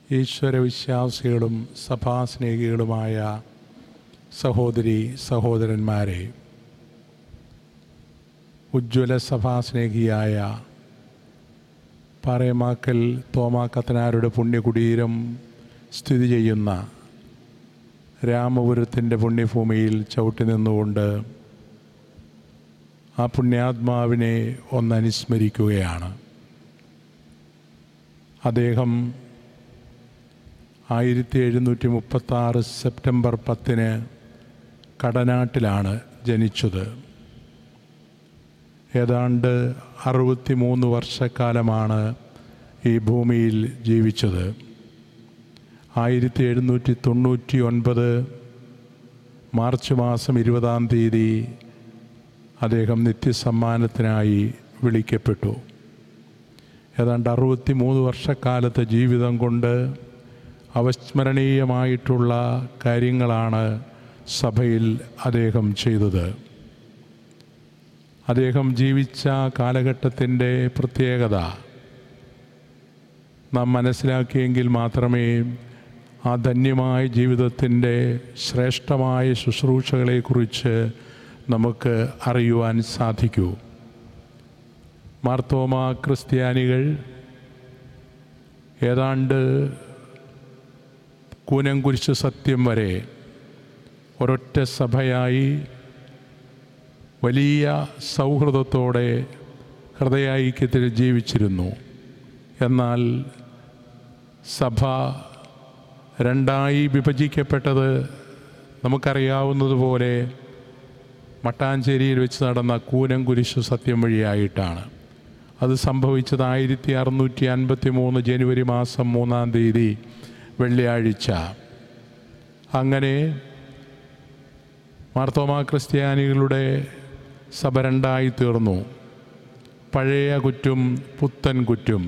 ഈശ്വരവിശ്വാസികളും സഭാസ്നേഹികളുമായ സഹോദരി സഹോദരന്മാരെ ഉജ്ജ്വല സഭാസ്നേഹിയായ പാറയമാക്കൽ തോമാക്കത്തനാരുടെ പുണ്യകുടീരം സ്ഥിതി ചെയ്യുന്ന രാമപുരത്തിൻ്റെ പുണ്യഭൂമിയിൽ ചവിട്ടി നിന്നുകൊണ്ട് ആ പുണ്യാത്മാവിനെ ഒന്ന് അനുസ്മരിക്കുകയാണ് അദ്ദേഹം ആയിരത്തി എഴുന്നൂറ്റി മുപ്പത്താറ് സെപ്റ്റംബർ പത്തിന് കടനാട്ടിലാണ് ജനിച്ചത് ഏതാണ്ട് അറുപത്തി മൂന്ന് വർഷക്കാലമാണ് ഈ ഭൂമിയിൽ ജീവിച്ചത് ആയിരത്തി എഴുന്നൂറ്റി തൊണ്ണൂറ്റി ഒൻപത് മാർച്ച് മാസം ഇരുപതാം തീയതി അദ്ദേഹം നിത്യസമ്മാനത്തിനായി വിളിക്കപ്പെട്ടു ഏതാണ്ട് അറുപത്തി മൂന്ന് വർഷക്കാലത്തെ ജീവിതം കൊണ്ട് അവസ്മരണീയമായിട്ടുള്ള കാര്യങ്ങളാണ് സഭയിൽ അദ്ദേഹം ചെയ്തത് അദ്ദേഹം ജീവിച്ച കാലഘട്ടത്തിൻ്റെ പ്രത്യേകത നാം മനസ്സിലാക്കിയെങ്കിൽ മാത്രമേ ആ ധന്യമായ ജീവിതത്തിൻ്റെ ശ്രേഷ്ഠമായ ശുശ്രൂഷകളെക്കുറിച്ച് നമുക്ക് അറിയുവാൻ സാധിക്കൂ മാർത്തോമ ക്രിസ്ത്യാനികൾ ഏതാണ്ട് കൂനംകുരിശ് സത്യം വരെ ഒരൊറ്റ സഭയായി വലിയ സൗഹൃദത്തോടെ ഹൃദയൈക്യത്തിൽ ജീവിച്ചിരുന്നു എന്നാൽ സഭ രണ്ടായി വിഭജിക്കപ്പെട്ടത് നമുക്കറിയാവുന്നതുപോലെ മട്ടാഞ്ചേരിയിൽ വെച്ച് നടന്ന കൂനം കുരിശു സത്യം വഴിയായിട്ടാണ് അത് സംഭവിച്ചത് ആയിരത്തി അറുന്നൂറ്റി അൻപത്തി മൂന്ന് ജനുവരി മാസം മൂന്നാം തീയതി വെള്ളിയാഴ്ച അങ്ങനെ മാർത്തോമാ ക്രിസ്ത്യാനികളുടെ സഭ രണ്ടായി തീർന്നു പഴയ കുറ്റും പുത്തൻ കുറ്റും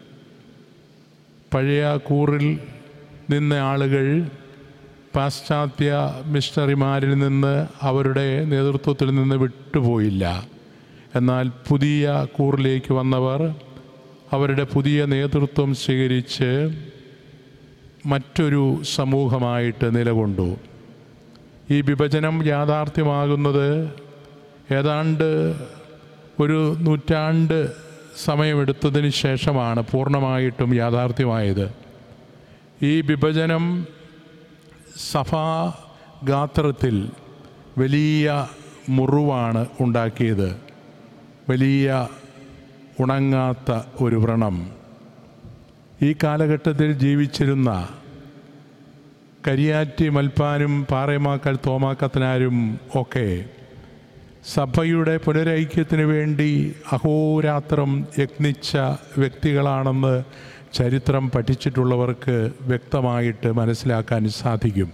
പഴയ കൂറിൽ നിന്ന ആളുകൾ പാശ്ചാത്യ മിഷണറിമാരിൽ നിന്ന് അവരുടെ നേതൃത്വത്തിൽ നിന്ന് വിട്ടുപോയില്ല എന്നാൽ പുതിയ കൂറിലേക്ക് വന്നവർ അവരുടെ പുതിയ നേതൃത്വം സ്വീകരിച്ച് മറ്റൊരു സമൂഹമായിട്ട് നിലകൊണ്ടു ഈ വിഭജനം യാഥാർത്ഥ്യമാകുന്നത് ഏതാണ്ട് ഒരു നൂറ്റാണ്ട് സമയമെടുത്തതിന് ശേഷമാണ് പൂർണ്ണമായിട്ടും യാഥാർത്ഥ്യമായത് ഈ വിഭജനം സഭാ ഗാത്രത്തിൽ വലിയ മുറിവാണ് ഉണ്ടാക്കിയത് വലിയ ഉണങ്ങാത്ത ഒരു വ്രണം ഈ കാലഘട്ടത്തിൽ ജീവിച്ചിരുന്ന കരിയാറ്റി മൽപ്പാനും പാറേമാക്കൽ തോമാക്കത്തനാരും ഒക്കെ സഭയുടെ പുനരൈക്യത്തിന് വേണ്ടി അഹോരാത്രം യത്നിച്ച വ്യക്തികളാണെന്ന് ചരിത്രം പഠിച്ചിട്ടുള്ളവർക്ക് വ്യക്തമായിട്ട് മനസ്സിലാക്കാൻ സാധിക്കും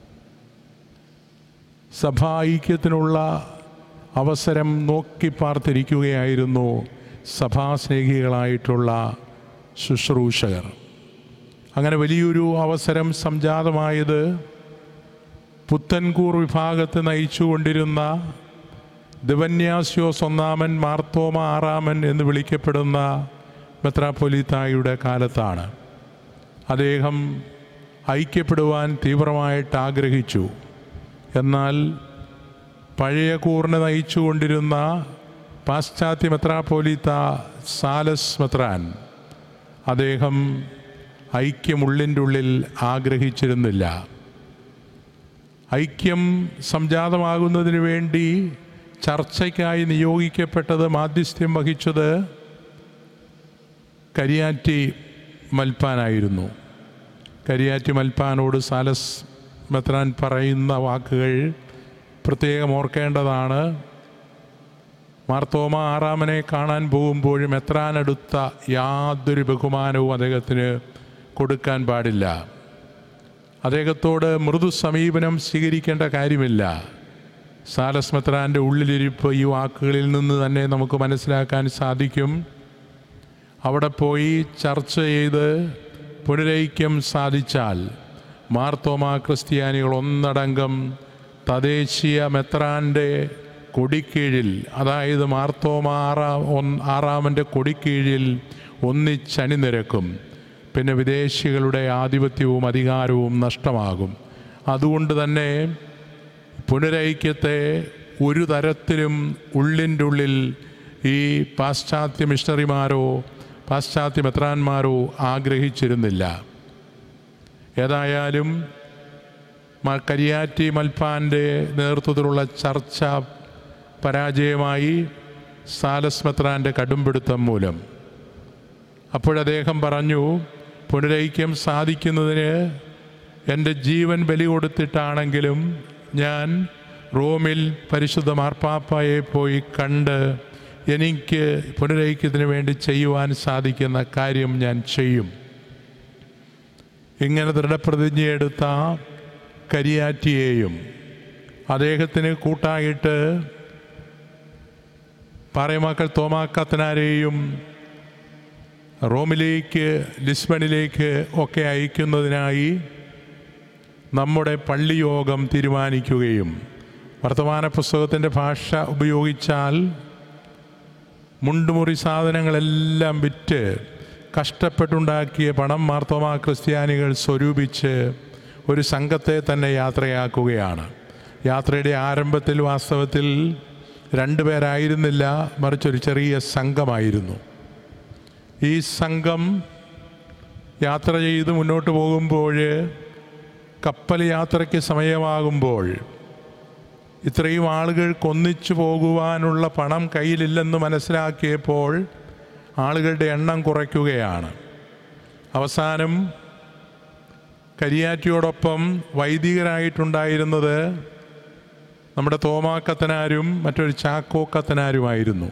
സഭാ ഐക്യത്തിനുള്ള അവസരം നോക്കി പാർത്തിരിക്കുകയായിരുന്നു സഭാസ്നേഹികളായിട്ടുള്ള ശുശ്രൂഷകർ അങ്ങനെ വലിയൊരു അവസരം സംജാതമായത് പുത്തൻകൂർ വിഭാഗത്തെ നയിച്ചുകൊണ്ടിരുന്ന ദിവന്യാസ്യോസ് ഒന്നാമൻ മാർത്തോമ ആറാമൻ എന്ന് വിളിക്കപ്പെടുന്ന മെത്രാപ്പൊലിത്തായുടെ കാലത്താണ് അദ്ദേഹം ഐക്യപ്പെടുവാൻ തീവ്രമായിട്ട് ആഗ്രഹിച്ചു എന്നാൽ പഴയ കൂറിനെ നയിച്ചുകൊണ്ടിരുന്ന പാശ്ചാത്യ മെത്രാപ്പോലിത്ത സാലസ് മെത്രാൻ അദ്ദേഹം ഐക്യമുള്ളിൻ്റെ ഉള്ളിൽ ആഗ്രഹിച്ചിരുന്നില്ല ഐക്യം സംജാതമാകുന്നതിന് വേണ്ടി ചർച്ചയ്ക്കായി നിയോഗിക്കപ്പെട്ടത് മാധ്യസ്ഥ്യം വഹിച്ചത് കരിയാറ്റി മൽപ്പാനായിരുന്നു കരിയാറ്റി മൽപ്പാനോട് സാലസ് മെത്രാൻ പറയുന്ന വാക്കുകൾ പ്രത്യേകം ഓർക്കേണ്ടതാണ് മാർത്തോമ ആറാമനെ കാണാൻ പോകുമ്പോഴും എത്രാനടുത്ത യാതൊരു ബഹുമാനവും അദ്ദേഹത്തിന് കൊടുക്കാൻ പാടില്ല അദ്ദേഹത്തോട് മൃദു സമീപനം സ്വീകരിക്കേണ്ട കാര്യമില്ല സാലസ് മെത്രാൻ്റെ ഉള്ളിലിരിപ്പ് ഈ വാക്കുകളിൽ നിന്ന് തന്നെ നമുക്ക് മനസ്സിലാക്കാൻ സാധിക്കും അവിടെ പോയി ചർച്ച ചെയ്ത് പുനരൈക്യം സാധിച്ചാൽ മാർത്തോമ ക്രിസ്ത്യാനികൾ ഒന്നടങ്കം തദ്ദേശീയ മെത്രാൻ്റെ കൊടിക്കീഴിൽ അതായത് മാർത്തോമ ആറാം ഒന്ന് ആറാമൻ്റെ കൊടിക്കീഴിൽ ഒന്നിച്ചണിനിരക്കും പിന്നെ വിദേശികളുടെ ആധിപത്യവും അധികാരവും നഷ്ടമാകും അതുകൊണ്ട് തന്നെ പുനരൈക്യത്തെ ഒരു തരത്തിലും ഉള്ളിൻ്റെ ഉള്ളിൽ ഈ പാശ്ചാത്യ മിഷണറിമാരോ പാശ്ചാത്യ മെത്രാന്മാരോ ആഗ്രഹിച്ചിരുന്നില്ല ഏതായാലും മ- കരിയാറ്റി മൽപ്പാൻ്റെ നേതൃത്വത്തിലുള്ള ചർച്ച പരാജയമായി സാലസ് മെത്രാൻ്റെ കടുംപിടുത്തം മൂലം അപ്പോഴദ്ദേഹം പറഞ്ഞു പുനരൈക്യം സാധിക്കുന്നതിന് എൻ്റെ ജീവൻ ബലി കൊടുത്തിട്ടാണെങ്കിലും ഞാൻ റോമിൽ പരിശുദ്ധ മാർപ്പാപ്പയെ പോയി കണ്ട് എനിക്ക് പുനരൈക്യത്തിന് വേണ്ടി ചെയ്യുവാൻ സാധിക്കുന്ന കാര്യം ഞാൻ ചെയ്യും ഇങ്ങനെ ദൃഢപ്രതിജ്ഞയെടുത്ത കരിയാറ്റിയെയും അദ്ദേഹത്തിന് കൂട്ടായിട്ട് പാറയമാക്കൽ തോമാക്കത്തനാരെയും റോമിലേക്ക് ലിസ്ബണിലേക്ക് ഒക്കെ അയക്കുന്നതിനായി നമ്മുടെ പള്ളിയോഗം തീരുമാനിക്കുകയും വർത്തമാന പുസ്തകത്തിൻ്റെ ഭാഷ ഉപയോഗിച്ചാൽ മുണ്ടുമുറി സാധനങ്ങളെല്ലാം വിറ്റ് കഷ്ടപ്പെട്ടുണ്ടാക്കിയ പണം മാർത്തോമാ ക്രിസ്ത്യാനികൾ സ്വരൂപിച്ച് ഒരു സംഘത്തെ തന്നെ യാത്രയാക്കുകയാണ് യാത്രയുടെ ആരംഭത്തിൽ വാസ്തവത്തിൽ രണ്ടുപേരായിരുന്നില്ല മറിച്ചൊരു ചെറിയ സംഘമായിരുന്നു ഈ സംഘം യാത്ര ചെയ്ത് മുന്നോട്ട് പോകുമ്പോൾ കപ്പൽ യാത്രയ്ക്ക് സമയമാകുമ്പോൾ ഇത്രയും ആളുകൾക്ക് ഒന്നിച്ചു പോകുവാനുള്ള പണം കയ്യിലില്ലെന്ന് മനസ്സിലാക്കിയപ്പോൾ ആളുകളുടെ എണ്ണം കുറയ്ക്കുകയാണ് അവസാനം കരിയാറ്റിയോടൊപ്പം വൈദികരായിട്ടുണ്ടായിരുന്നത് നമ്മുടെ തോമാക്കത്തനാരും മറ്റൊരു ചാക്കോക്കത്തനാരുമായിരുന്നു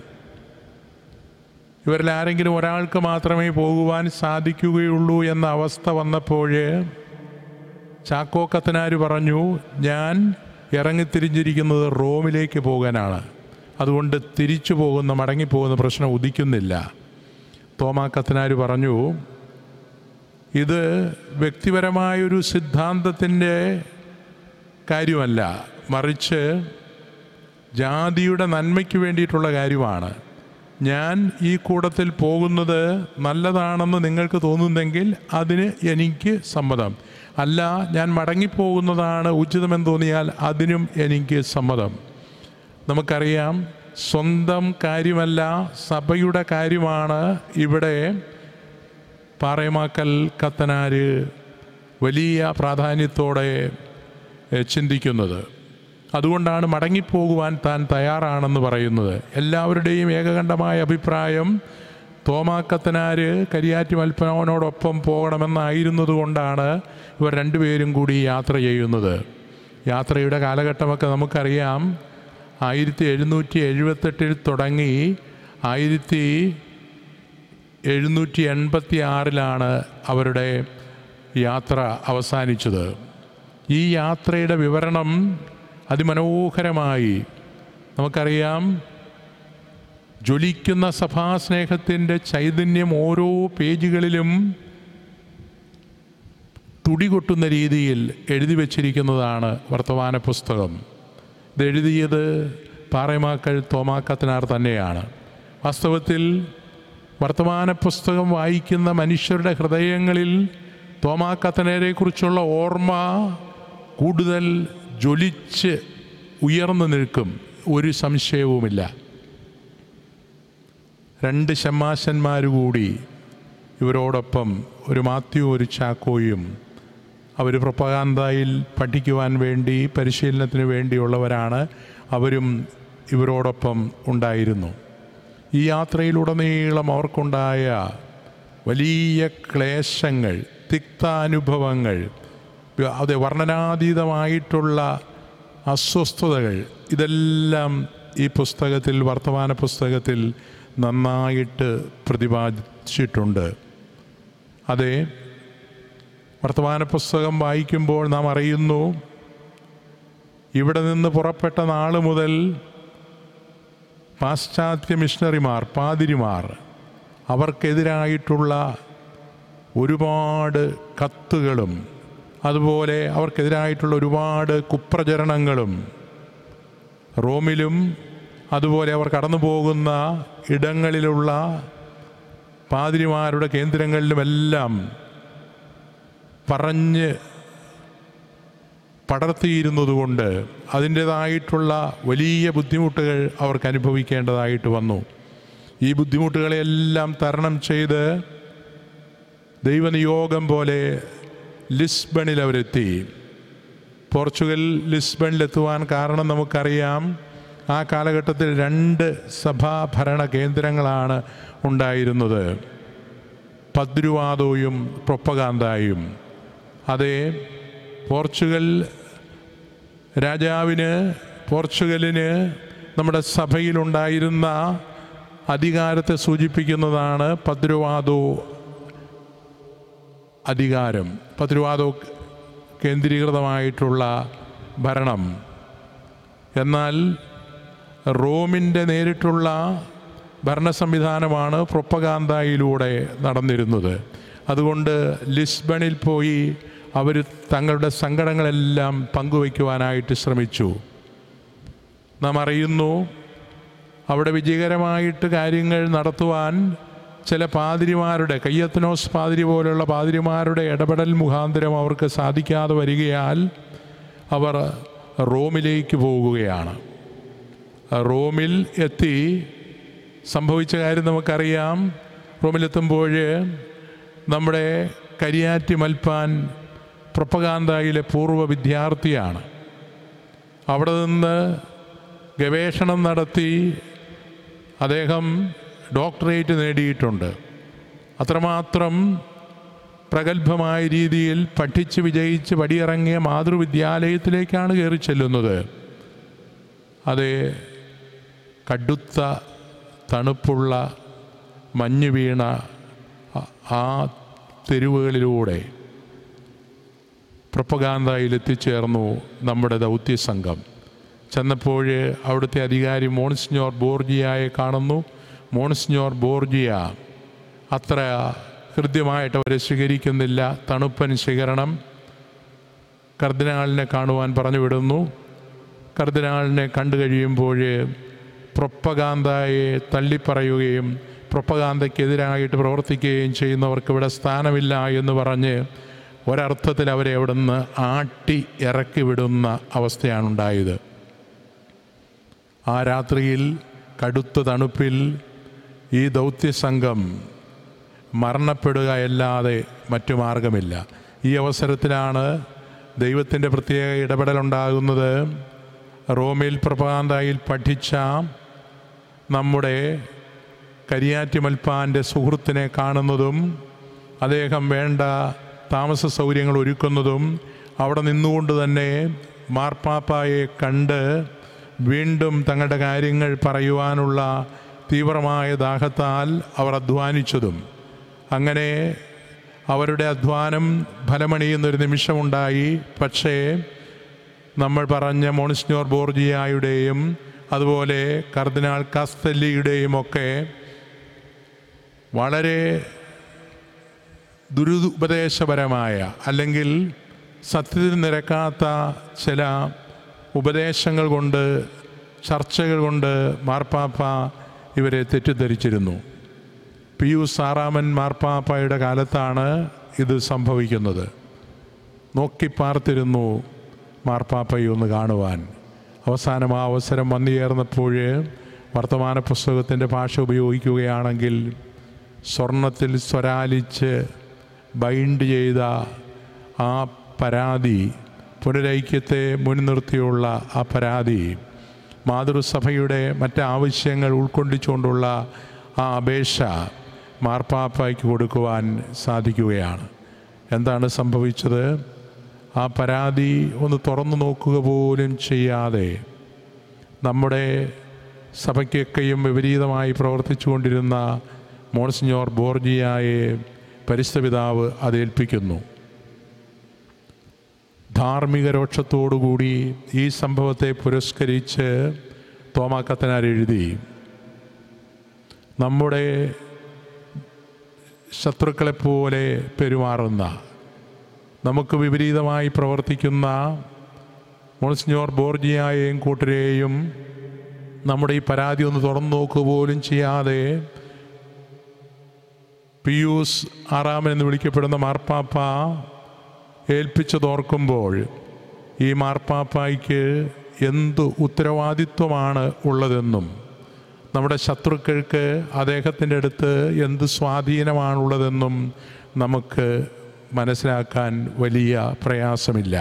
ഇവരിൽ ആരെങ്കിലും ഒരാൾക്ക് മാത്രമേ പോകുവാൻ സാധിക്കുകയുള്ളൂ എന്ന അവസ്ഥ വന്നപ്പോൾ ചാക്കോക്കത്തനാർ പറഞ്ഞു ഞാൻ ഇറങ്ങിത്തിരിഞ്ഞിരിക്കുന്നത് റോമിലേക്ക് പോകാനാണ് അതുകൊണ്ട് തിരിച്ചു പോകുന്ന മടങ്ങിപ്പോകുന്ന പ്രശ്നം ഉദിക്കുന്നില്ല തോമാക്കത്തനാർ പറഞ്ഞു ഇത് വ്യക്തിപരമായൊരു സിദ്ധാന്തത്തിൻ്റെ കാര്യമല്ല മറിച്ച് ജാതിയുടെ നന്മയ്ക്ക് വേണ്ടിയിട്ടുള്ള കാര്യമാണ് ഞാൻ ഈ കൂടത്തിൽ പോകുന്നത് നല്ലതാണെന്ന് നിങ്ങൾക്ക് തോന്നുന്നെങ്കിൽ അതിന് എനിക്ക് സമ്മതം അല്ല ഞാൻ മടങ്ങിപ്പോകുന്നതാണ് ഉചിതമെന്ന് തോന്നിയാൽ അതിനും എനിക്ക് സമ്മതം നമുക്കറിയാം സ്വന്തം കാര്യമല്ല സഭയുടെ കാര്യമാണ് ഇവിടെ പാറയമാക്കൽ കത്തനാര് വലിയ പ്രാധാന്യത്തോടെ എഹ്, ചിന്തിക്കുന്നത് അതുകൊണ്ടാണ് മടങ്ങിപ്പോകുവാൻ താൻ തയ്യാറാണെന്ന് പറയുന്നത് എല്ലാവരുടെയും ഏകകണ്ഠമായ അഭിപ്രായം തോമാക്കത്തനാര് കരിയാറ്റി മൽപ്പനോടൊപ്പം പോകണമെന്നായിരുന്നത് കൊണ്ടാണ് ഇവർ രണ്ടുപേരും കൂടി യാത്ര ചെയ്യുന്നത് യാത്രയുടെ കാലഘട്ടമൊക്കെ നമുക്കറിയാം ആയിരത്തി എഴുന്നൂറ്റി എഴുപത്തെട്ടിൽ തുടങ്ങി ആയിരത്തി എഴുന്നൂറ്റി എൺപത്തി ആറിലാണ് അവരുടെ യാത്ര അവസാനിച്ചത് ഈ യാത്രയുടെ വിവരണം അതിമനോഹരമായി നമുക്കറിയാം ജ്വലിക്കുന്ന സഭാസ്നേഹത്തിൻ്റെ ചൈതന്യം ഓരോ പേജുകളിലും തുടികൊട്ടുന്ന രീതിയിൽ എഴുതി വച്ചിരിക്കുന്നതാണ് വർത്തമാന പുസ്തകം ഇത് എഴുതിയത് പാറയമാക്കൽ തോമാക്കത്തനാർ തന്നെയാണ് വാസ്തവത്തിൽ വർത്തമാന പുസ്തകം വായിക്കുന്ന മനുഷ്യരുടെ ഹൃദയങ്ങളിൽ തോമാക്കത്തനരെക്കുറിച്ചുള്ള ഓർമ്മ കൂടുതൽ ജ്വലിച്ച് ഉയർന്നു നിൽക്കും ഒരു സംശയവുമില്ല രണ്ട് ഷമ്മാശന്മാർ കൂടി ഇവരോടൊപ്പം ഒരു മാത്യു ഒരു ചാക്കോയും അവർ പ്രൊപ്പകാന്തയിൽ പഠിക്കുവാൻ വേണ്ടി പരിശീലനത്തിന് വേണ്ടിയുള്ളവരാണ് അവരും ഇവരോടൊപ്പം ഉണ്ടായിരുന്നു ഈ യാത്രയിലുടനീളം അവർക്കുണ്ടായ വലിയ ക്ലേശങ്ങൾ തിക്താനുഭവങ്ങൾ അത് വർണ്ണനാതീതമായിട്ടുള്ള അസ്വസ്ഥതകൾ ഇതെല്ലാം ഈ പുസ്തകത്തിൽ വർത്തമാന പുസ്തകത്തിൽ നന്നായിട്ട് പ്രതിപാദിച്ചിട്ടുണ്ട് അതെ വർത്തമാന പുസ്തകം വായിക്കുമ്പോൾ നാം അറിയുന്നു ഇവിടെ നിന്ന് പുറപ്പെട്ട നാൾ മുതൽ പാശ്ചാത്യ മിഷണറിമാർ പാതിരിമാർ അവർക്കെതിരായിട്ടുള്ള ഒരുപാട് കത്തുകളും അതുപോലെ അവർക്കെതിരായിട്ടുള്ള ഒരുപാട് കുപ്രചരണങ്ങളും റോമിലും അതുപോലെ അവർ കടന്നു പോകുന്ന ഇടങ്ങളിലുള്ള പാതിരിമാരുടെ കേന്ദ്രങ്ങളിലുമെല്ലാം പറഞ്ഞ് പടർത്തിയിരുന്നതുകൊണ്ട് അതിൻ്റേതായിട്ടുള്ള വലിയ ബുദ്ധിമുട്ടുകൾ അവർക്ക് അനുഭവിക്കേണ്ടതായിട്ട് വന്നു ഈ ബുദ്ധിമുട്ടുകളെല്ലാം തരണം ചെയ്ത് ദൈവനിയോഗം പോലെ ലിസ്ബണിൽ അവരെത്തി പോർച്ചുഗൽ ലിസ്ബണിലെത്തുവാൻ കാരണം നമുക്കറിയാം ആ കാലഘട്ടത്തിൽ രണ്ട് സഭാ ഭരണ കേന്ദ്രങ്ങളാണ് ഉണ്ടായിരുന്നത് പദ്രുവാദോയും പ്രൊപ്പകാന്തായും അതെ പോർച്ചുഗൽ രാജാവിന് പോർച്ചുഗലിന് നമ്മുടെ സഭയിലുണ്ടായിരുന്ന അധികാരത്തെ സൂചിപ്പിക്കുന്നതാണ് പദ്രുവാദോ അധികാരം പദ്രുവാദോ കേന്ദ്രീകൃതമായിട്ടുള്ള ഭരണം എന്നാൽ റോമിൻ്റെ നേരിട്ടുള്ള ഭരണ സംവിധാനമാണ് പ്രൊപ്പകാന്തായിലൂടെ നടന്നിരുന്നത് അതുകൊണ്ട് ലിസ്ബണിൽ പോയി അവർ തങ്ങളുടെ സങ്കടങ്ങളെല്ലാം പങ്കുവയ്ക്കുവാനായിട്ട് ശ്രമിച്ചു നാം അറിയുന്നു അവിടെ വിജയകരമായിട്ട് കാര്യങ്ങൾ നടത്തുവാൻ ചില പാതിരിമാരുടെ കയ്യത്തനോസ് പാതിരി പോലുള്ള പാതിരിമാരുടെ ഇടപെടൽ മുഖാന്തരം അവർക്ക് സാധിക്കാതെ വരികയാൽ അവർ റോമിലേക്ക് പോകുകയാണ് റോമിൽ എത്തി സംഭവിച്ച കാര്യം നമുക്കറിയാം റോമിലെത്തുമ്പോൾ നമ്മുടെ കരിയാറ്റി മൽപ്പാൻ പ്രൊപ്പകാന്തായിലെ പൂർവ്വ വിദ്യാർത്ഥിയാണ് അവിടെ നിന്ന് ഗവേഷണം നടത്തി അദ്ദേഹം ഡോക്ടറേറ്റ് നേടിയിട്ടുണ്ട് അത്രമാത്രം പ്രഗത്ഭമായ രീതിയിൽ പഠിച്ച് വിജയിച്ച് പടിയിറങ്ങിയ മാതൃവിദ്യാലയത്തിലേക്കാണ് കയറി ചെല്ലുന്നത് അത് കടുത്ത തണുപ്പുള്ള മഞ്ഞ് വീണ ആ- ആ തെരുവുകളിലൂടെ പ്രൊപ്പഗാന്തായിൽ എത്തിച്ചേർന്നു നമ്മുടെ ദൗത്യ സംഘം ചെന്നപ്പോൾ അവിടുത്തെ അധികാരി മോൺസിഞ്ഞോർ ബോർജിയയെ കാണുന്നു മോൺസിഞ്ഞോർ ബോർജിയ അത്ര ഹൃദ്യമായിട്ട് അവരെ സ്വീകരിക്കുന്നില്ല തണുപ്പൻ സ്വീകരണം കർദിനാളിനെ കാണുവാൻ പറഞ്ഞു വിടുന്നു കർദിനാളിനെ കണ്ടു കഴിയുമ്പോൾ പ്രൊപ്പകാന്തയെ തള്ളിപ്പറയുകയും പ്രൊപ്പകാന്തയ്ക്കെതിരായിട്ട് പ്രവർത്തിക്കുകയും ചെയ്യുന്നവർക്ക് ഇവിടെ സ്ഥാനമില്ല എന്ന് പറഞ്ഞ് ഒരർത്ഥത്തിൽ അവരെ അവിടുന്ന് ആട്ടി ഇറക്കി വിടുന്ന അവസ്ഥയാണ് ഉണ്ടായത് ആ രാത്രിയിൽ കടുത്ത തണുപ്പിൽ ഈ ദൗത്യസംഘം മരണപ്പെടുക അല്ലാതെ മറ്റു മാർഗമില്ല ഈ അവസരത്തിലാണ് ദൈവത്തിൻ്റെ പ്രത്യേക ഇടപെടലുണ്ടാകുന്നത് റോമിൽ പ്രഭാന്തായിൽ പഠിച്ച നമ്മുടെ കരിയാറ്റി മൽപ്പാൻ്റെ സുഹൃത്തിനെ കാണുന്നതും അദ്ദേഹം വേണ്ട താമസ സൗകര്യങ്ങൾ ഒരുക്കുന്നതും അവിടെ നിന്നുകൊണ്ട് തന്നെ മാർപ്പാപ്പായെ കണ്ട് വീണ്ടും തങ്ങളുടെ കാര്യങ്ങൾ പറയുവാനുള്ള തീവ്രമായ ദാഹത്താൽ അവർ അധ്വാനിച്ചതും അങ്ങനെ അവരുടെ അധ്വാനം ഫലമണിയുന്നൊരു നിമിഷമുണ്ടായി പക്ഷേ നമ്മൾ പറഞ്ഞ മോണിസ്നോർ ബോർജിയായുടെയും അതുപോലെ കർദിനാൾ കാസ്തല്ലിയുടെയും ഒക്കെ വളരെ ദുരുപദേശപരമായ അല്ലെങ്കിൽ സത്യത്തിൽ നിരക്കാത്ത ചില ഉപദേശങ്ങൾ കൊണ്ട് ചർച്ചകൾ കൊണ്ട് മാർപ്പാപ്പ ഇവരെ തെറ്റിദ്ധരിച്ചിരുന്നു പിയൂസ് ആറാമൻ മാർപ്പാപ്പയുടെ കാലത്താണ് ഇത് സംഭവിക്കുന്നത് നോക്കി പാർത്തിരുന്നു മാർപ്പാപ്പയെ ഒന്ന് കാണുവാൻ അവസാനം ആ അവസരം വന്നു ചേർന്നപ്പോൾ വർത്തമാന പുസ്തകത്തിൻ്റെ ഭാഷ ഉപയോഗിക്കുകയാണെങ്കിൽ സ്വർണത്തിൽ സ്വരാലിച്ച് ബൈൻഡ് ചെയ്ത ആ പരാതി പുനരൈക്യത്തെ മുൻനിർത്തിയുള്ള ആ പരാതി മാതൃസഭയുടെ മറ്റ് ആവശ്യങ്ങൾ ഉൾക്കൊള്ളിച്ചുകൊണ്ടുള്ള ആ അപേക്ഷ മാർപ്പാപ്പയ്ക്ക് കൊടുക്കുവാൻ സാധിക്കുകയാണ് എന്താണ് സംഭവിച്ചത് ആ പരാതി ഒന്ന് തുറന്നു നോക്കുക പോലും ചെയ്യാതെ നമ്മുടെ സഭയ്ക്കൊക്കെയും വിപരീതമായി പ്രവർത്തിച്ചു കൊണ്ടിരുന്ന മോൺസിഞ്ഞോർ ബോർജിയായെ പരിസ്ഥ പിതാവ് അതേൽപ്പിക്കുന്നു ധാർമ്മിക രോക്ഷത്തോടുകൂടി ഈ സംഭവത്തെ പുരസ്കരിച്ച് തോമാക്കത്തനാർ എഴുതി നമ്മുടെ ശത്രുക്കളെപ്പോലെ പെരുമാറുന്ന നമുക്ക് വിപരീതമായി പ്രവർത്തിക്കുന്ന മോൺസിഞ്ഞോർ ബോർജിയായെയും കൂട്ടരെയും നമ്മുടെ ഈ പരാതി ഒന്ന് തുറന്നു നോക്കുക പോലും ചെയ്യാതെ പിയൂസ് ആറാമൻ എന്ന് വിളിക്കപ്പെടുന്ന മാർപ്പാപ്പ ഏൽപ്പിച്ചതോർക്കുമ്പോൾ ഈ മാർപ്പാപ്പായ്ക്ക് എന്ത് ഉത്തരവാദിത്വമാണ് ഉള്ളതെന്നും നമ്മുടെ ശത്രുക്കൾക്ക് അദ്ദേഹത്തിൻ്റെ അടുത്ത് എന്ത് സ്വാധീനമാണുള്ളതെന്നും നമുക്ക് മനസ്സിലാക്കാൻ വലിയ പ്രയാസമില്ല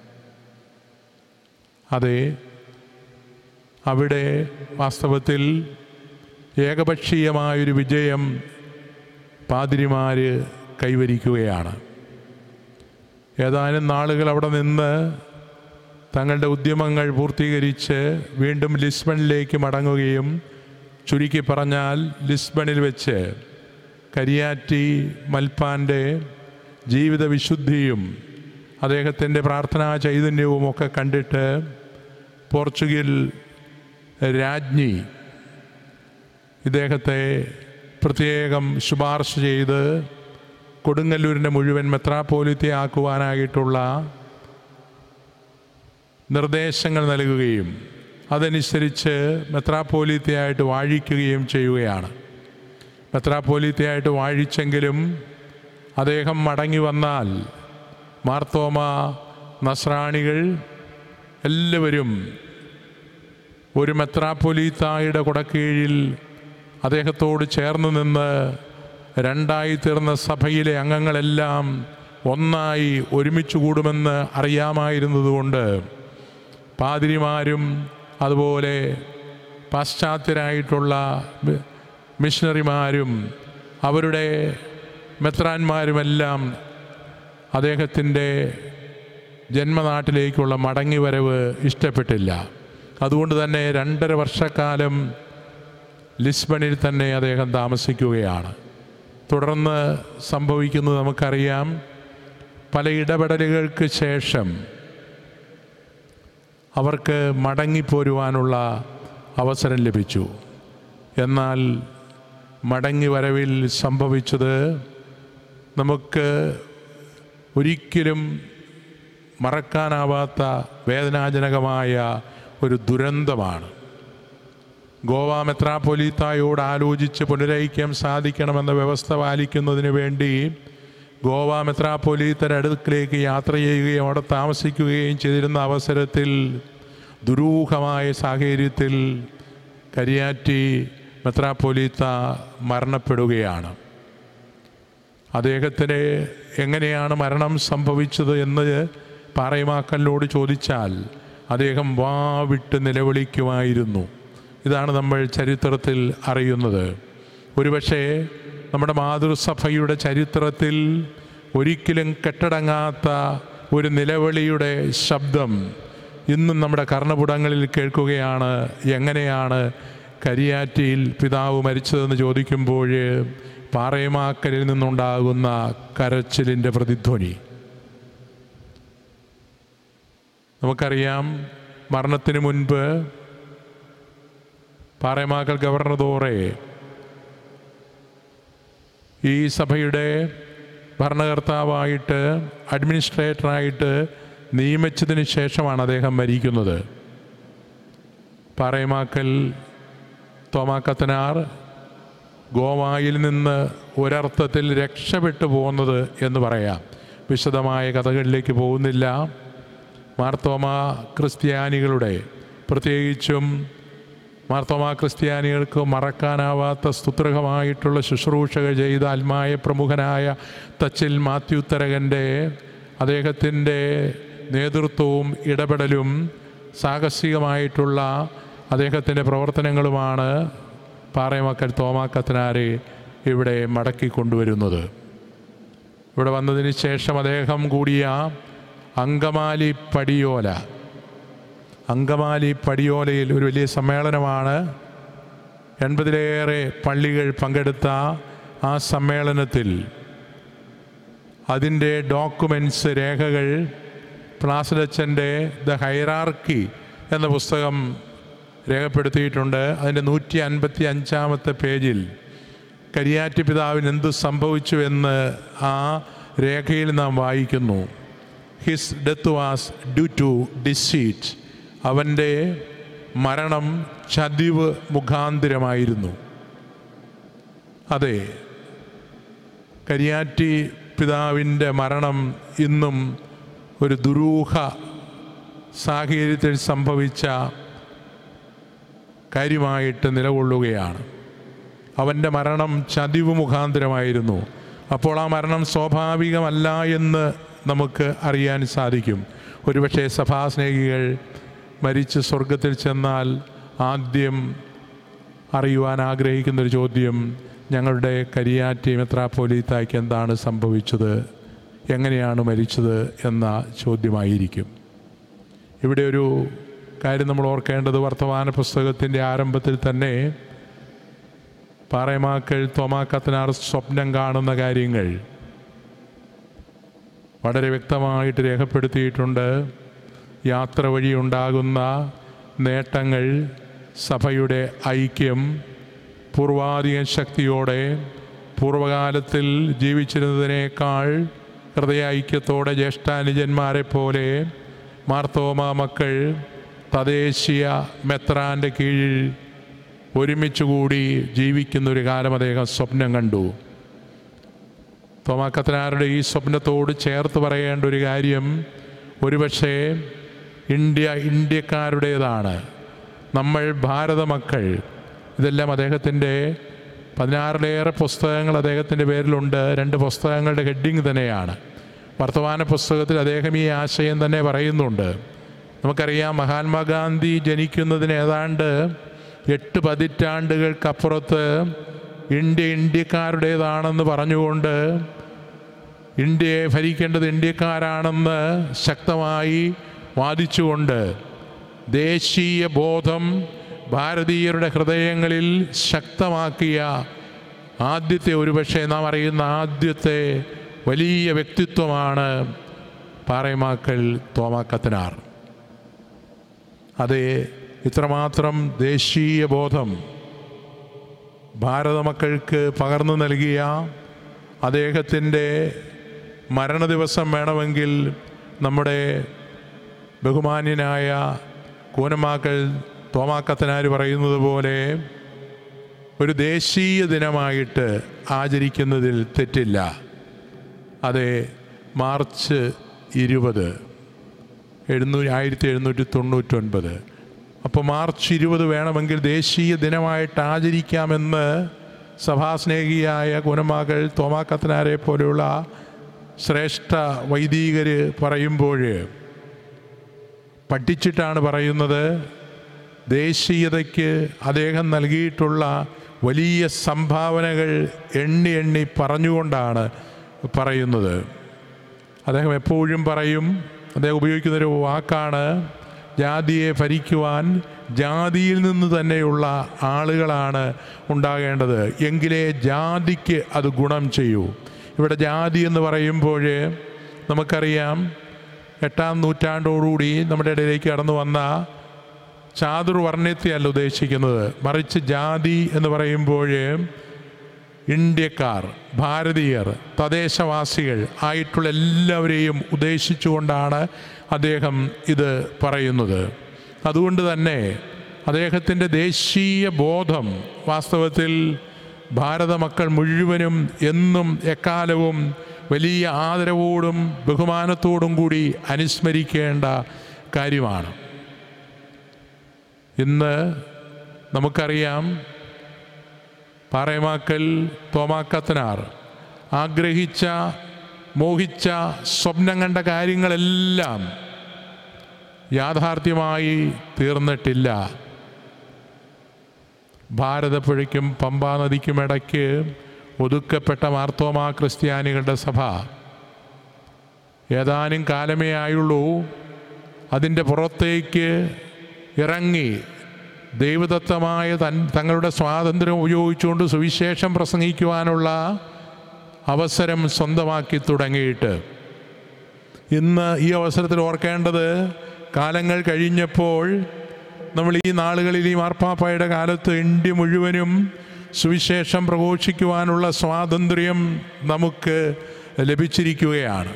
അതെ അവിടെ വാസ്തവത്തിൽ ഏകപക്ഷീയമായൊരു വിജയം പാതിരിമാർ കൈവരിക്കുകയാണ് ഏതാനും നാളുകൾ അവിടെ നിന്ന് തങ്ങളുടെ ഉദ്യമങ്ങൾ പൂർത്തീകരിച്ച് വീണ്ടും ലിസ്ബണിലേക്ക് മടങ്ങുകയും ചുരുക്കി പറഞ്ഞാൽ ലിസ്ബണിൽ വെച്ച് കരിയാറ്റി മൽപ്പാൻ്റെ ജീവിത വിശുദ്ധിയും അദ്ദേഹത്തിൻ്റെ പ്രാർത്ഥനാ ചൈതന്യവും ഒക്കെ കണ്ടിട്ട് പോർച്ചുഗൽ രാജ്ഞി ഇദ്ദേഹത്തെ പ്രത്യേകം ശുപാർശ ചെയ്ത് കൊടുങ്ങല്ലൂരിൻ്റെ മുഴുവൻ മെത്രാപ്പോലിത്തെ ആക്കുവാനായിട്ടുള്ള നിർദ്ദേശങ്ങൾ നൽകുകയും അതനുസരിച്ച് മെത്രാപ്പോലിത്തയായിട്ട് വാഴിക്കുകയും ചെയ്യുകയാണ് മെത്രാപ്പോലിത്തയായിട്ട് വാഴിച്ചെങ്കിലും അദ്ദേഹം മടങ്ങി വന്നാൽ മാർത്തോമ നസ്രാണികൾ എല്ലാവരും ഒരു മെത്രാപ്പൊലീത്തായുടെ കുടക്കീഴിൽ അദ്ദേഹത്തോട് ചേർന്ന് നിന്ന് രണ്ടായി തീർന്ന സഭയിലെ അംഗങ്ങളെല്ലാം ഒന്നായി ഒരുമിച്ച് കൂടുമെന്ന് അറിയാമായിരുന്നതുകൊണ്ട് പാതിരിമാരും അതുപോലെ പാശ്ചാത്യരായിട്ടുള്ള മി- മിഷണറിമാരും അവരുടെ മെത്രാന്മാരുമെല്ലാം അദ്ദേഹത്തിൻ്റെ ജന്മനാട്ടിലേക്കുള്ള മടങ്ങിവരവ് ഇഷ്ടപ്പെട്ടില്ല അതുകൊണ്ട് തന്നെ രണ്ടര വർഷക്കാലം ലിസ്ബണിൽ തന്നെ അദ്ദേഹം താമസിക്കുകയാണ് തുടർന്ന് സംഭവിക്കുന്നത് നമുക്കറിയാം പല ഇടപെടലുകൾക്ക് ശേഷം അവർക്ക് മടങ്ങിപ്പോരുവാനുള്ള അവസരം ലഭിച്ചു എന്നാൽ മടങ്ങി വരവിൽ സംഭവിച്ചത് നമുക്ക് ഒരിക്കലും മറക്കാനാവാത്ത വേദനാജനകമായ ഒരു ദുരന്തമാണ് ഗോവ മെത്രാപ്പൊലീത്തായോട് ആലോചിച്ച് പുനരൈക്യം സാധിക്കണമെന്ന വ്യവസ്ഥ പാലിക്കുന്നതിന് വേണ്ടി ഗോവ മെത്രാപ്പൊലീത്തരുടെ അടുക്കിലേക്ക് യാത്ര ചെയ്യുകയും അവിടെ താമസിക്കുകയും ചെയ്തിരുന്ന അവസരത്തിൽ ദുരൂഹമായ സാഹചര്യത്തിൽ കരിയാറ്റി മെത്രാപ്പൊലീത്ത മരണപ്പെടുകയാണ് അദ്ദേഹത്തിന് എങ്ങനെയാണ് മരണം സംഭവിച്ചത് എന്ന് പാറയമാക്കലിനോട് ചോദിച്ചാൽ അദ്ദേഹം വാവിട്ട് നിലവിളിക്കുമായിരുന്നു ഇതാണ് നമ്മൾ ചരിത്രത്തിൽ അറിയുന്നത് ഒരുപക്ഷെ നമ്മുടെ മാതൃസഭയുടെ ചരിത്രത്തിൽ ഒരിക്കലും കെട്ടടങ്ങാത്ത ഒരു നിലവിളിയുടെ ശബ്ദം ഇന്നും നമ്മുടെ കർണപുടങ്ങളിൽ കേൾക്കുകയാണ് എങ്ങനെയാണ് കരിയാറ്റിയിൽ പിതാവ് മരിച്ചതെന്ന് ചോദിക്കുമ്പോൾ പാറയമാക്കലിൽ നിന്നുണ്ടാകുന്ന കരച്ചിലിൻ്റെ പ്രതിധ്വനി നമുക്കറിയാം മരണത്തിന് മുൻപ് പാറയമാക്കൽ ഗവർണർ തോറെ ഈ സഭയുടെ ഭരണകർത്താവായിട്ട് അഡ്മിനിസ്ട്രേറ്ററായിട്ട് നിയമിച്ചതിന് ശേഷമാണ് അദ്ദേഹം മരിക്കുന്നത് പാറയമാക്കൽ തോമാക്കത്തനാർ ഗോവായിൽ നിന്ന് ഒരർത്ഥത്തിൽ രക്ഷപ്പെട്ടു പോകുന്നത് എന്ന് പറയാം വിശദമായ കഥകളിലേക്ക് പോകുന്നില്ല മാർത്തോമ ക്രിസ്ത്യാനികളുടെ പ്രത്യേകിച്ചും മാർത്തോമ ക്രിസ്ത്യാനികൾക്ക് മറക്കാനാവാത്ത സ്തുത്രകമായിട്ടുള്ള ശുശ്രൂഷകൾ ചെയ്ത ആത്മായ പ്രമുഖനായ തച്ചിൽ മാത്യു തരകൻ്റെ അദ്ദേഹത്തിൻ്റെ നേതൃത്വവും ഇടപെടലും സാഹസികമായിട്ടുള്ള അദ്ദേഹത്തിൻ്റെ പ്രവർത്തനങ്ങളുമാണ് പാറയമക്കൽ തോമാക്കത്തനാരെ ഇവിടെ മടക്കി കൊണ്ടുവരുന്നത് ഇവിടെ വന്നതിന് ശേഷം അദ്ദേഹം കൂടിയ അങ്കമാലി പടിയോല അങ്കമാലി പടിയോലയിൽ ഒരു വലിയ സമ്മേളനമാണ് എൺപതിലേറെ പള്ളികൾ പങ്കെടുത്ത ആ സമ്മേളനത്തിൽ അതിൻ്റെ ഡോക്യുമെൻറ്റ്സ് രേഖകൾ പ്ലാസിലച്ചൻ്റെ ദ ഹൈറാർക്കി എന്ന പുസ്തകം രേഖപ്പെടുത്തിയിട്ടുണ്ട് അതിൻ്റെ നൂറ്റി അൻപത്തി അഞ്ചാമത്തെ പേജിൽ കരിയാറ്റ് പിതാവിന് എന്ത് സംഭവിച്ചു എന്ന് ആ രേഖയിൽ നാം വായിക്കുന്നു his death was due to deceit അവൻ്റെ മരണം ചതിവ് മുഖാന്തിരമായിരുന്നു അതെ കരിയാറ്റി പിതാവിൻ്റെ മരണം ഇന്നും ഒരു ദുരൂഹ സാഹചര്യത്തിൽ സംഭവിച്ച കാര്യമായിട്ട് നിലകൊള്ളുകയാണ് അവൻ്റെ മരണം ചതിവ് മുഖാന്തരമായിരുന്നു അപ്പോൾ ആ മരണം സ്വാഭാവികമല്ല എന്ന് നമുക്ക് അറിയാൻ സാധിക്കും ഒരുപക്ഷെ സഭാസ്നേഹികൾ മരിച്ച് സ്വർഗത്തിൽ ചെന്നാൽ ആദ്യം അറിയുവാൻ ആഗ്രഹിക്കുന്നൊരു ചോദ്യം ഞങ്ങളുടെ കരിയാറ്റി മെത്രാപ്പോലീത്തായ്ക്ക് എന്താണ് സംഭവിച്ചത് എങ്ങനെയാണ് മരിച്ചത് എന്ന ചോദ്യമായിരിക്കും ഇവിടെ ഒരു കാര്യം നമ്മൾ ഓർക്കേണ്ടത് വർത്തമാന പുസ്തകത്തിൻ്റെ ആരംഭത്തിൽ തന്നെ പാറയമാക്കൾ തോമാക്കത്തനാർ സ്വപ്നം കാണുന്ന കാര്യങ്ങൾ വളരെ വ്യക്തമായിട്ട് രേഖപ്പെടുത്തിയിട്ടുണ്ട് യാത്ര വഴി ഉണ്ടാകുന്ന നേട്ടങ്ങൾ സഭയുടെ ഐക്യം പൂർവാധിക ശക്തിയോടെ പൂർവകാലത്തിൽ ജീവിച്ചിരുന്നതിനേക്കാൾ ഹൃദയ ഐക്യത്തോടെ ജ്യേഷ്ഠാനുജന്മാരെ പോലെ മാർത്തോമ മക്കൾ തദ്ദേശീയ മെത്രാൻ്റെ കീഴിൽ ഒരുമിച്ച് കൂടി ജീവിക്കുന്നൊരു കാലം അദ്ദേഹം സ്വപ്നം കണ്ടു തോമാക്കത്തനാരുടെ ഈ സ്വപ്നത്തോട് ചേർത്ത് പറയേണ്ട ഒരു കാര്യം ഒരുപക്ഷെ ഇന്ത്യ ഇന്ത്യക്കാരുടേതാണ് നമ്മൾ ഭാരത മക്കൾ ഇതെല്ലാം അദ്ദേഹത്തിൻ്റെ പതിനാറിലേറെ പുസ്തകങ്ങൾ അദ്ദേഹത്തിൻ്റെ പേരിലുണ്ട് രണ്ട് പുസ്തകങ്ങളുടെ ഹെഡിങ് തന്നെയാണ് വർത്തമാന പുസ്തകത്തിൽ അദ്ദേഹം ഈ ആശയം തന്നെ പറയുന്നുണ്ട് നമുക്കറിയാം മഹാത്മാഗാന്ധി ജനിക്കുന്നതിന് ഏതാണ്ട് എട്ട് പതിറ്റാണ്ടുകൾക്കപ്പുറത്ത് ഇന്ത്യ ഇന്ത്യക്കാരുടേതാണെന്ന് പറഞ്ഞുകൊണ്ട് ഇന്ത്യയെ ഭരിക്കേണ്ടത് ഇന്ത്യക്കാരാണെന്ന് ശക്തമായി വാദിച്ചുകൊണ്ട് ദേശീയ ബോധം ഭാരതീയരുടെ ഹൃദയങ്ങളിൽ ശക്തമാക്കിയ ആദ്യത്തെ ഒരുപക്ഷെ നാം അറിയുന്ന ആദ്യത്തെ വലിയ വ്യക്തിത്വമാണ് പാറയമാക്കൽ തോമാക്കത്തനാർ അതെ ഇത്രമാത്രം ദേശീയ ബോധം ഭാരത മക്കൾക്ക് പകർന്നു നൽകിയ അദ്ദേഹത്തിൻ്റെ മരണദിവസം വേണമെങ്കിൽ നമ്മുടെ ബഹുമാന്യനായ കൂനമാക്കൽ തോമാക്കത്തനാർ പറയുന്നത് പോലെ ഒരു ദേശീയ ദിനമായിട്ട് ആചരിക്കുന്നതിൽ തെറ്റില്ല അതെ മാർച്ച് ഇരുപത് എഴുന്നൂ ആയിരത്തി എഴുന്നൂറ്റി തൊണ്ണൂറ്റൊൻപത് അപ്പോൾ മാർച്ച് ഇരുപത് വേണമെങ്കിൽ ദേശീയ ദിനമായിട്ട് ആചരിക്കാമെന്ന് സഭാസ്നേഹിയായ ഗുണമകൾ തോമാക്കത്തനാരെ പോലെയുള്ള ശ്രേഷ്ഠ വൈദികർ പറയുമ്പോൾ പഠിച്ചിട്ടാണ് പറയുന്നത് ദേശീയതയ്ക്ക് അദ്ദേഹം നൽകിയിട്ടുള്ള വലിയ സംഭാവനകൾ എണ്ണി എണ്ണി പറഞ്ഞുകൊണ്ടാണ് പറയുന്നത് അദ്ദേഹം എപ്പോഴും പറയും അദ്ദേഹം ഉപയോഗിക്കുന്നൊരു വാക്കാണ് ജാതിയെ ഭരിക്കുവാൻ ജാതിയിൽ നിന്ന് തന്നെയുള്ള ആളുകളാണ് ഉണ്ടാകേണ്ടത് എങ്കിലേ ജാതിക്ക് അത് ഗുണം ചെയ്യൂ ഇവിടെ ജാതി എന്ന് പറയുമ്പോൾ നമുക്കറിയാം എട്ടാം നൂറ്റാണ്ടോടുകൂടി നമ്മുടെ ഇടയിലേക്ക് കടന്നു വന്ന ചാതുർവർണ്ണത്തെയല്ല ഉദ്ദേശിക്കുന്നത് മറിച്ച് ജാതി എന്ന് പറയുമ്പോൾ ഇന്ത്യക്കാർ ഭാരതീയർ തദ്ദേശവാസികൾ ആയിട്ടുള്ള എല്ലാവരെയും ഉദ്ദേശിച്ചുകൊണ്ടാണ് അദ്ദേഹം ഇത് പറയുന്നത് അതുകൊണ്ട് തന്നെ അദ്ദേഹത്തിൻ്റെ ദേശീയ ബോധം വാസ്തവത്തിൽ ഭാരത മക്കൾ മുഴുവനും എന്നും എക്കാലവും വലിയ ആദരവോടും ബഹുമാനത്തോടും കൂടി അനുസ്മരിക്കേണ്ട കാര്യമാണ് ഇന്ന് നമുക്കറിയാം പാറയമാക്കൽ തോമാക്കത്തനാർ ആഗ്രഹിച്ച മോഹിച്ച സ്വപ്നം കണ്ട കാര്യങ്ങളെല്ലാം യാഥാർത്ഥ്യമായി തീർന്നിട്ടില്ല ഭാരതപ്പുഴയ്ക്കും പമ്പാ നദിക്കും ഇടയ്ക്ക് ഒതുക്കപ്പെട്ട മാർത്തോമാ ക്രിസ്ത്യാനികളുടെ സഭ ഏതാനും കാലമേ ആയുള്ളൂ അതിൻ്റെ പുറത്തേക്ക് ഇറങ്ങി ദൈവദത്തമായ തൻ തങ്ങളുടെ സ്വാതന്ത്ര്യം ഉപയോഗിച്ചുകൊണ്ട് സുവിശേഷം പ്രസംഗിക്കുവാനുള്ള അവസരം സ്വന്തമാക്കി തുടങ്ങിയിട്ട് ഇന്ന് ഈ അവസരത്തിൽ ഓർക്കേണ്ടത് കാലങ്ങൾ കഴിഞ്ഞപ്പോൾ നമ്മൾ ഈ നാളുകളിൽ ഈ മാർപ്പാപ്പായുടെ കാലത്ത് ഇന്ത്യ മുഴുവനും സുവിശേഷം പ്രഘോഷിക്കുവാനുള്ള സ്വാതന്ത്ര്യം നമുക്ക് ലഭിച്ചിരിക്കുകയാണ്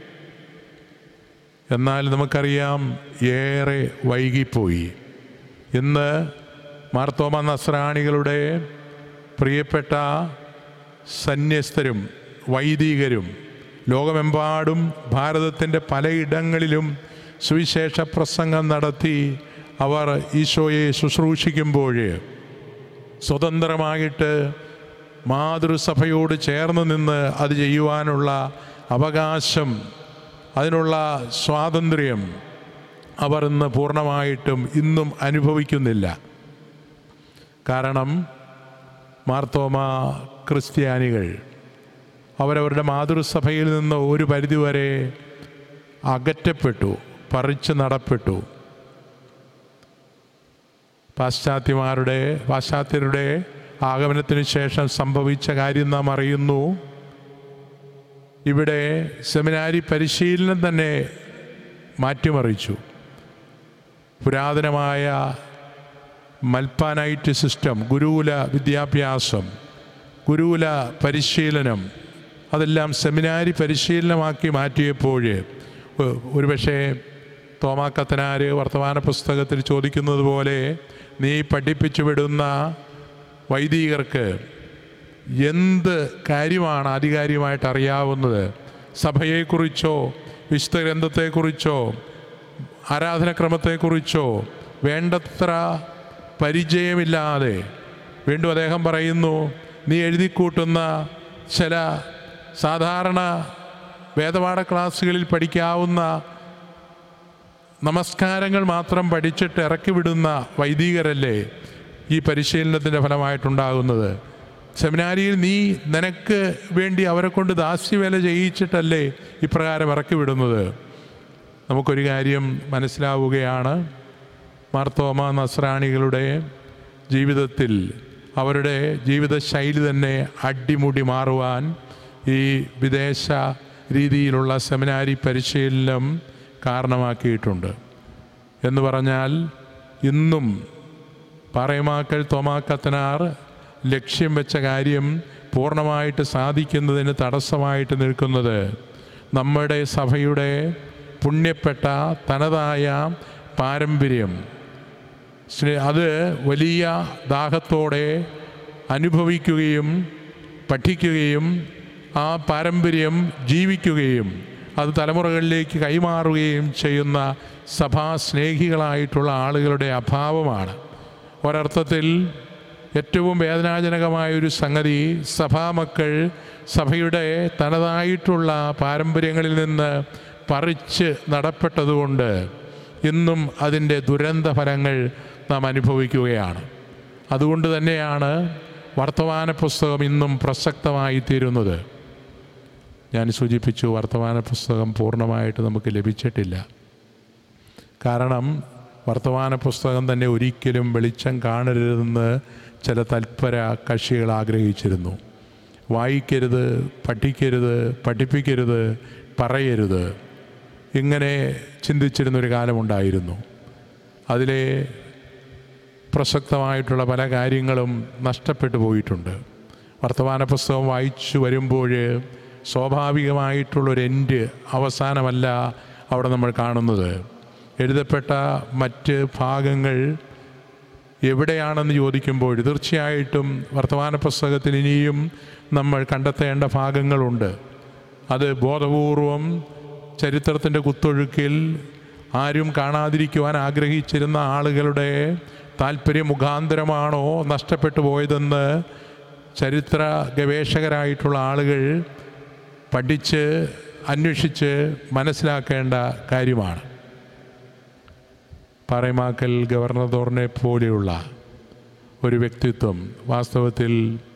എന്നാൽ നമുക്കറിയാം ഏറെ വൈകിപ്പോയി ഇന്ന് മാർത്തോമ നസ്രാണികളുടെ പ്രിയപ്പെട്ട സന്യസ്തരും വൈദികരും ലോകമെമ്പാടും ഭാരതത്തിൻ്റെ പലയിടങ്ങളിലും സുവിശേഷ പ്രസംഗം നടത്തി അവർ ഈശോയെ ശുശ്രൂഷിക്കുമ്പോൾ സ്വതന്ത്രമായിട്ട് മാതൃസഭയോട് ചേർന്ന് നിന്ന് അത് ചെയ്യുവാനുള്ള അവകാശം അതിനുള്ള സ്വാതന്ത്ര്യം അവർ ഇന്ന് പൂർണ്ണമായിട്ടും ഇന്നും അനുഭവിക്കുന്നില്ല കാരണം മാർത്തോമ ക്രിസ്ത്യാനികൾ അവരവരുടെ മാതൃസഭയിൽ നിന്ന് ഒരു പരിധിവരെ അകറ്റപ്പെട്ടു പറിച്ചു നടപ്പെട്ടു പാശ്ചാത്യമാരുടെ പാശ്ചാത്യരുടെ ആഗമനത്തിന് ശേഷം സംഭവിച്ച കാര്യം നാം അറിയുന്നു ഇവിടെ സെമിനാരി പരിശീലനം തന്നെ മാറ്റിമറിച്ചു പുരാതനമായ മൽപ്പാനൈറ്റ് സിസ്റ്റം ഗുരുകുല വിദ്യാഭ്യാസം ഗുരുകുല പരിശീലനം അതെല്ലാം സെമിനാരി പരിശീലനമാക്കി മാറ്റിയപ്പോൾ ഒ- ഒരുപക്ഷെ തോമാക്കത്തനാർ വർത്തമാന പുസ്തകത്തിൽ ചോദിക്കുന്നത് പോലെ നീ പഠിപ്പിച്ചു വിടുന്ന വൈദികർക്ക് എന്ത് കാര്യമാണ് ആധികാരികമായിട്ട് അറിയാവുന്നത് സഭയെക്കുറിച്ചോ വിശുദ്ധ ഗ്രന്ഥത്തെക്കുറിച്ചോ ആരാധനക്രമത്തെക്കുറിച്ചോ വേണ്ടത്ര പരിചയമില്ലാതെ വീണ്ടും അദ്ദേഹം പറയുന്നു നീ എഴുതിക്കൂട്ടുന്ന ചില സാധാരണ വേദപാഠ ക്ലാസ്സുകളിൽ പഠിക്കാവുന്ന നമസ്കാരങ്ങൾ മാത്രം പഠിച്ചിട്ട് ഇറക്കി വിടുന്ന വൈദികരല്ലേ ഈ പരിശീലനത്തിൻ്റെ ഫലമായിട്ടുണ്ടാകുന്നത് സെമിനാരിയിൽ നീ നിനക്ക് വേണ്ടി അവരെ കൊണ്ട് ദാസ്യവേല ചെയ്യിച്ചിട്ടല്ലേ ഇപ്രകാരം ഇറക്കി വിടുന്നത് നമുക്കൊരു കാര്യം മനസ്സിലാവുകയാണ് മാർത്തോമ നസ്രാണികളുടെ ജീവിതത്തിൽ അവരുടെ ജീവിതശൈലി തന്നെ അടിമുടി മാറുവാൻ ഈ വിദേശ രീതിയിലുള്ള സെമിനാരി പരിശീലനം കാരണമാക്കിയിട്ടുണ്ട് എന്ന് പറഞ്ഞാൽ ഇന്നും പാറയമാക്കൽ തോമാക്കത്തനാർ ലക്ഷ്യം വെച്ച കാര്യം പൂർണ്ണമായിട്ട് സാധിക്കുന്നതിന് തടസ്സമായിട്ട് നിൽക്കുന്നത് നമ്മുടെ സഭയുടെ പുണ്യപ്പെട്ട തനതായ പാരമ്പര്യം സ്നേ- അത് വലിയ ദാഹത്തോടെ അനുഭവിക്കുകയും പഠിക്കുകയും ആ പാരമ്പര്യം ജീവിക്കുകയും അത് തലമുറകളിലേക്ക് കൈമാറുകയും ചെയ്യുന്ന സഭാസ്നേഹികളായിട്ടുള്ള ആളുകളുടെ അഭാവമാണ് ഒരർത്ഥത്തിൽ ഏറ്റവും വേദനാജനകമായ ഒരു സംഗതി സഭാമക്കൾ സഭയുടെ തനതായിട്ടുള്ള പാരമ്പര്യങ്ങളിൽ നിന്ന് പറിച്ച് നടപ്പെട്ടതുകൊണ്ട് ഇന്നും അതിൻ്റെ ദുരന്ത ഫലങ്ങൾ നാം അനുഭവിക്കുകയാണ് അതുകൊണ്ട് തന്നെയാണ് വർത്തമാന പുസ്തകം ഇന്നും പ്രസക്തമായി തീരുന്നത് ഞാൻ സൂചിപ്പിച്ചു വർത്തമാന പുസ്തകം പൂർണ്ണമായിട്ട് നമുക്ക് ലഭിച്ചിട്ടില്ല കാരണം വർത്തമാന പുസ്തകം തന്നെ ഒരിക്കലും വെളിച്ചം കാണരുതെന്ന് ചില തൽപര കക്ഷികൾ ആഗ്രഹിച്ചിരുന്നു വായിക്കരുത് പഠിക്കരുത് പഠിപ്പിക്കരുത് പറയരുത് ഇങ്ങനെ ചിന്തിച്ചിരുന്നൊരു കാലമുണ്ടായിരുന്നു അതിലെ പ്രസക്തമായിട്ടുള്ള പല കാര്യങ്ങളും നഷ്ടപ്പെട്ടു പോയിട്ടുണ്ട് വർത്തമാന പുസ്തകം വായിച്ചു വരുമ്പോൾ സ്വാഭാവികമായിട്ടുള്ളൊരു എൻഡ് അവസാനമല്ല അവിടെ നമ്മൾ കാണുന്നത് എഴുതപ്പെട്ട മറ്റ് ഭാഗങ്ങൾ എവിടെയാണെന്ന് ചോദിക്കുമ്പോൾ തീർച്ചയായിട്ടും വർത്തമാന പുസ്തകത്തിൽ ഇനിയും നമ്മൾ കണ്ടെത്തേണ്ട ഭാഗങ്ങളുണ്ട് അത് ബോധപൂർവം ചരിത്രത്തിൻ്റെ കുത്തൊഴുക്കിൽ ആരും കാണാതിരിക്കുവാൻ ആഗ്രഹിച്ചിരുന്ന ആളുകളുടെ താല്പര്യ മുഖാന്തരമാണോ നഷ്ടപ്പെട്ടു പോയതെന്ന് ചരിത്ര ഗവേഷകരായിട്ടുള്ള ആളുകൾ പഠിച്ച് അന്വേഷിച്ച് മനസ്സിലാക്കേണ്ട കാര്യമാണ് പാറേമാക്കൽ ഗവർണറോറിനെ പോലെയുള്ള ഒരു വ്യക്തിത്വം വാസ്തവത്തിൽ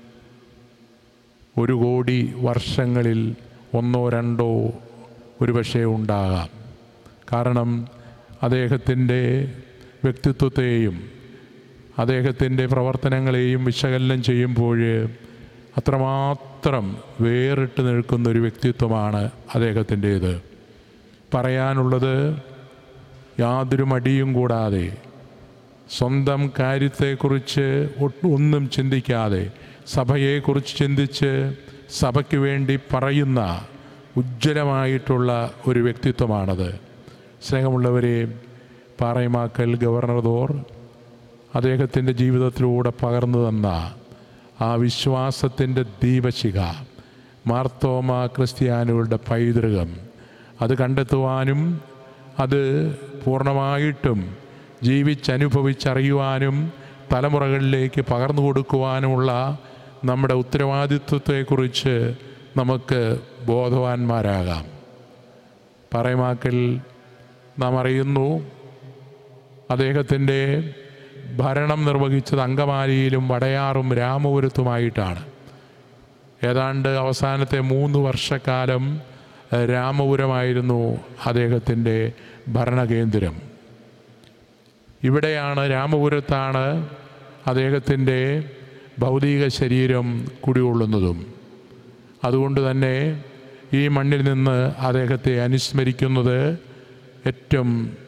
ഒരു കോടി വർഷങ്ങളിൽ ഒന്നോ രണ്ടോ ഒരുപക്ഷെ ഉണ്ടാകാം കാരണം അദ്ദേഹത്തിൻ്റെ വ്യക്തിത്വത്തെയും അദ്ദേഹത്തിൻ്റെ പ്രവർത്തനങ്ങളെയും വിശകലനം ചെയ്യുമ്പോൾ അത്രമാത്രം വേറിട്ട് നിൽക്കുന്ന ഒരു വ്യക്തിത്വമാണ് അദ്ദേഹത്തിൻ്റേത് പറയാനുള്ളത് യാതൊരു മടിയും കൂടാതെ സ്വന്തം കാര്യത്തെക്കുറിച്ച് ഒട്ട് ഒന്നും ചിന്തിക്കാതെ സഭയെക്കുറിച്ച് ചിന്തിച്ച് സഭയ്ക്ക് വേണ്ടി പറയുന്ന ഉജ്ജ്വലമായിട്ടുള്ള ഒരു വ്യക്തിത്വമാണത് സ്നേഹമുള്ളവരെ പാറയമാക്കൽ ഗവർണർ ദോർ അദ്ദേഹത്തിൻ്റെ ജീവിതത്തിലൂടെ പകർന്നു തന്ന ആ വിശ്വാസത്തിൻ്റെ ദീപശിഖ മാർത്തോമ ക്രിസ്ത്യാനികളുടെ പൈതൃകം അത് കണ്ടെത്തുവാനും അത് പൂർണ്ണമായിട്ടും ജീവിച്ചനുഭവിച്ചറിയുവാനും തലമുറകളിലേക്ക് പകർന്നു കൊടുക്കുവാനുമുള്ള നമ്മുടെ ഉത്തരവാദിത്വത്തെക്കുറിച്ച് നമുക്ക് ബോധവാന്മാരാകാം പറയമാക്കൽ നാം അറിയുന്നു അദ്ദേഹത്തിൻ്റെ ഭരണം നിർവഹിച്ചത് അങ്കമാലിയിലും വടയാറും രാമപുരത്തുമായിട്ടാണ് ഏതാണ്ട് അവസാനത്തെ മൂന്ന് വർഷക്കാലം ഏഹ്, രാമപുരമായിരുന്നു അദ്ദേഹത്തിൻ്റെ ഭരണകേന്ദ്രം ഇവിടെയാണ് രാമപുരത്താണ് അദ്ദേഹത്തിൻ്റെ ഭൗതിക ശരീരം കുടികൊള്ളുന്നതും അതുകൊണ്ട് തന്നെ ഈ മണ്ണിൽ നിന്ന് അദ്ദേഹത്തെ അനുസ്മരിക്കുന്നത് ഏറ്റവും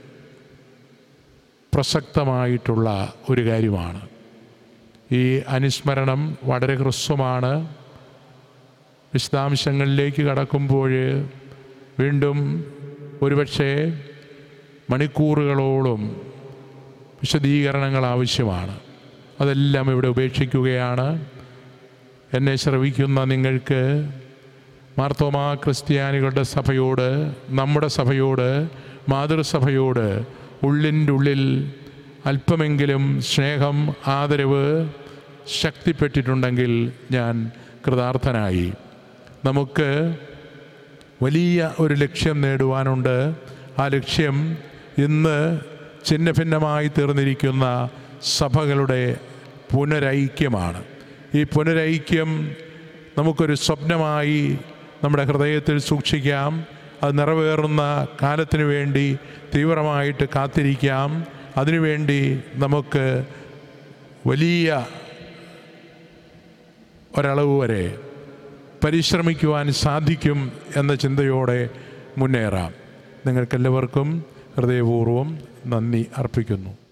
പ്രസക്തമായിട്ടുള്ള ഒരു കാര്യമാണ് ഈ അനുസ്മരണം വളരെ ഹ്രസ്വമാണ് വിശദാംശങ്ങളിലേക്ക് കടക്കുമ്പോൾ വീണ്ടും ഒരുപക്ഷെ മണിക്കൂറുകളോളം വിശദീകരണങ്ങൾ ആവശ്യമാണ് അതെല്ലാം ഇവിടെ ഉപേക്ഷിക്കുകയാണ് എന്നെ ശ്രവിക്കുന്ന നിങ്ങൾക്ക് മാർത്തോമാ ക്രിസ്ത്യാനികളുടെ സഭയോട് നമ്മുടെ സഭയോട് മാതൃസഭയോട് ഉള്ളിൻ്റെ ഉള്ളിൽ അല്പമെങ്കിലും സ്നേഹം ആദരവ് ശക്തിപ്പെട്ടിട്ടുണ്ടെങ്കിൽ ഞാൻ കൃതാർത്ഥനായി നമുക്ക് വലിയ ഒരു ലക്ഷ്യം നേടുവാനുണ്ട് ആ ലക്ഷ്യം ഇന്ന് ഛിന്ന ഭിന്നമായി തീർന്നിരിക്കുന്ന സഭകളുടെ പുനരൈക്യമാണ് ഈ പുനരൈക്യം നമുക്കൊരു സ്വപ്നമായി നമ്മുടെ ഹൃദയത്തിൽ സൂക്ഷിക്കാം അത് നിറവേറുന്ന കാലത്തിന് വേണ്ടി തീവ്രമായിട്ട് കാത്തിരിക്കാം അതിനുവേണ്ടി നമുക്ക് വലിയ ഒരളവ് വരെ പരിശ്രമിക്കുവാൻ സാധിക്കും എന്ന ചിന്തയോടെ മുന്നേറാം നിങ്ങൾക്കെല്ലാവർക്കും ഹൃദയപൂർവ്വം നന്ദി അർപ്പിക്കുന്നു